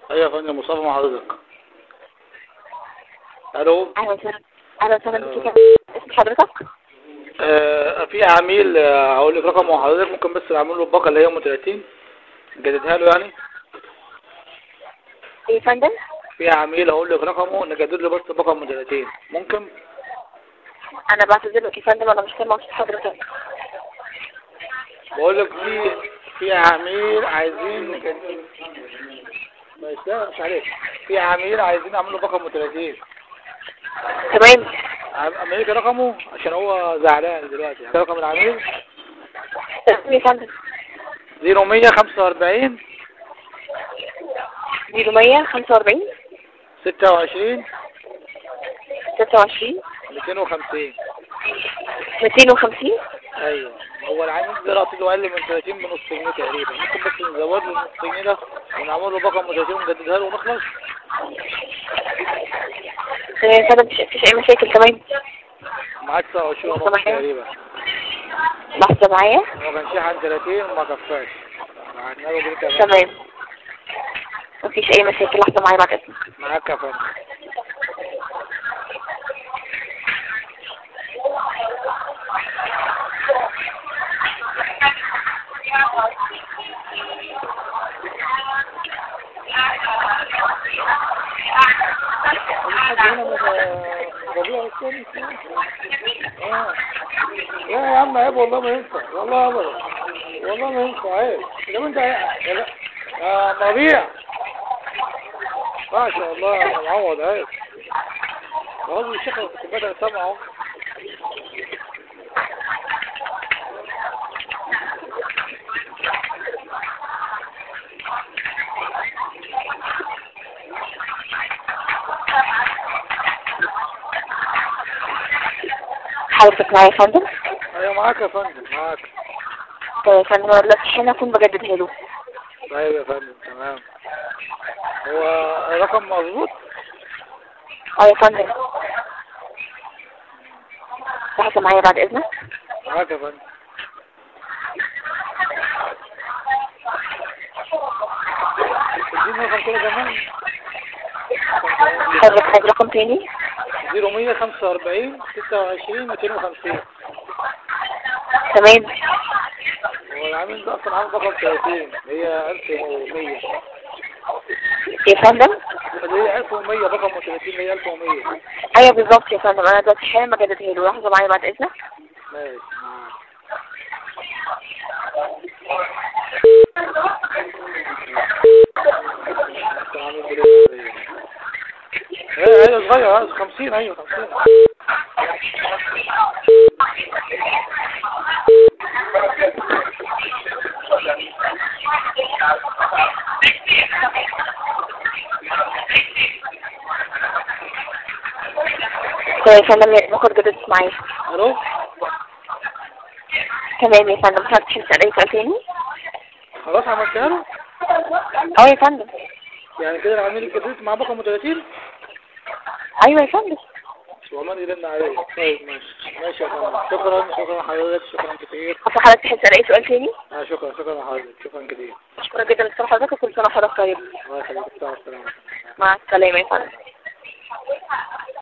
ايوه يا فندم مصطفى مع حضرتك الو اهلا وسهلا اهلا وسهلا أيوة. بك اسم حضرتك آه في عميل آه، هقول لك رقمه حضرتك ممكن بس نعمل له الباقه اللي هي ام 30 نجددها له يعني ايه يا فندم في عميل هقول لك رقمه نجدد له بس الباقه ام 30 ممكن انا بعتذر لك يا فندم انا مش سامعه صوت حضرتك بقول لك في في عميل عايزين نجدد مش لا مش عليك في عميل عايزين نعمل له باقه ام 30 تمام عميل رقمه عشان هو زعلان دلوقتي يعني رقم العميل تمام يا فندم 0145 0100 45 26 26 250 250 ايوه هو العميل دلوقتي له اقل من 30 بنص جنيه تقريبا ممكن بس نزود له النص جنيه ده ونعمل له باقه ام 30 ونجددها له ونخلص تمام يا فندم مفيش مفيش اي مشاكل تمام معاك 29 ونص طبعاً. تقريبا لحظة معايا هو كان شيء عن 30 وما كفاش بعتنا له جنيه كمان تمام مفيش اي مشاكل لحظة معايا بعد اذنك معاك يا فندم لا يا عم عيب والله ما ينفع والله ابدا والله ما ينفع عيب لو انت يا يا ربيع ما شاء الله يا معوض عيب هو الشيخ كنت بدأ سمعه حضرتك معايا يا فندم ايوه معاك يا فندم معاك طيب يا فندم انا دلوقتي حين اكون بجددها له طيب يا فندم تمام هو رقم مظبوط اه يا فندم لحظة معايا بعد اذنك معاك يا فندم اديني رقم كده كمان حضرتك عايز رقم تاني 0145 26 250 تمام هو العامل ده اصلا عامل رقم 30 هي 1100 يا فندم اللي هي 1100 رقم 30 اللي هي 1100 ايوه بالظبط يا فندم انا دلوقتي حالا بجددها له لحظة معايا بعد اذنك ماشي معاك عامل كده إزاي؟ ايه ايوه صغير اه 50 ايوه 50 طيب يا فندم يا ممكن جددت معايا الو تمام يا فندم حضرتك تحب تسأل اي سؤال تاني خلاص عملتها له اه يا فندم يعني كده العميل الجديد مع رقم 30 ايوه يا فندم والله يرن عليا طيب ماشي ماشي يا فندم شكرا شكرا حضرتك شكرا كتير اصل حضرتك تحب تسأل اي سؤال تاني اه شكرا شكرا حضرتك شكرا كتير اشكرك جدا لاتصال حضرتك وكل سنة وحضرتك طيب الله يخليك السلام مع السلامة يا فندم